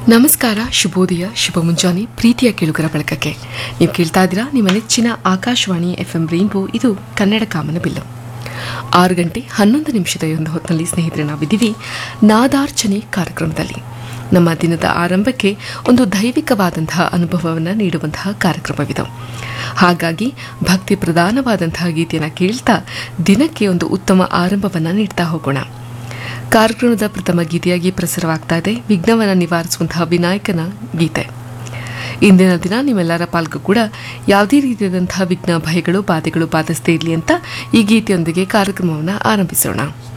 ನಮಸ್ಕಾರ ಶುಭೋದಯ ಶುಭ ಮುಂಜಾನೆ ಪ್ರೀತಿಯ ಕೇಳುಗರ ಬಳಕಕ್ಕೆ ನೀವು ಕೇಳ್ತಾ ಇದ್ದೀರಾ ನಿಮ್ಮ ನೆಚ್ಚಿನ ಆಕಾಶವಾಣಿ ಎಫ್ ಎಂ ರೈನ್ಬೋ ಇದು ಕನ್ನಡ ಕಾಮನ ಬಿಲ್ಲು ಆರು ಗಂಟೆ ಹನ್ನೊಂದು ನಿಮಿಷದ ಒಂದು ಹೊತ್ತಿನಲ್ಲಿ ಸ್ನೇಹಿತರೆ ನಾವಿದ್ದೀವಿ ನಾದಾರ್ಚನೆ ಕಾರ್ಯಕ್ರಮದಲ್ಲಿ ನಮ್ಮ ದಿನದ ಆರಂಭಕ್ಕೆ ಒಂದು ದೈವಿಕವಾದಂತಹ ಅನುಭವವನ್ನು ನೀಡುವಂತಹ ಕಾರ್ಯಕ್ರಮವಿದು ಹಾಗಾಗಿ ಭಕ್ತಿ ಪ್ರಧಾನವಾದಂತಹ ಗೀತೆಯನ್ನು ಕೇಳ್ತಾ ದಿನಕ್ಕೆ ಒಂದು ಉತ್ತಮ ಆರಂಭವನ್ನು ನೀಡ್ತಾ ಹೋಗೋಣ ಕಾರ್ಯಕ್ರಮದ ಪ್ರಥಮ ಗೀತೆಯಾಗಿ ಪ್ರಸಾರವಾಗ್ತಾ ಇದೆ ವಿಘ್ನವನ್ನು ನಿವಾರಿಸುವಂತಹ ವಿನಾಯಕನ ಗೀತೆ ಇಂದಿನ ದಿನ ನಿಮ್ಮೆಲ್ಲರ ಪಾಲ್ಗೂ ಕೂಡ ಯಾವುದೇ ರೀತಿಯಾದಂತಹ ವಿಘ್ನ ಭಯಗಳು ಬಾಧೆಗಳು ಬಾಧಿಸದೇ ಇರಲಿ ಅಂತ ಈ ಗೀತೆಯೊಂದಿಗೆ ಕಾರ್ಯಕ್ರಮವನ್ನು ಆರಂಭಿಸೋಣ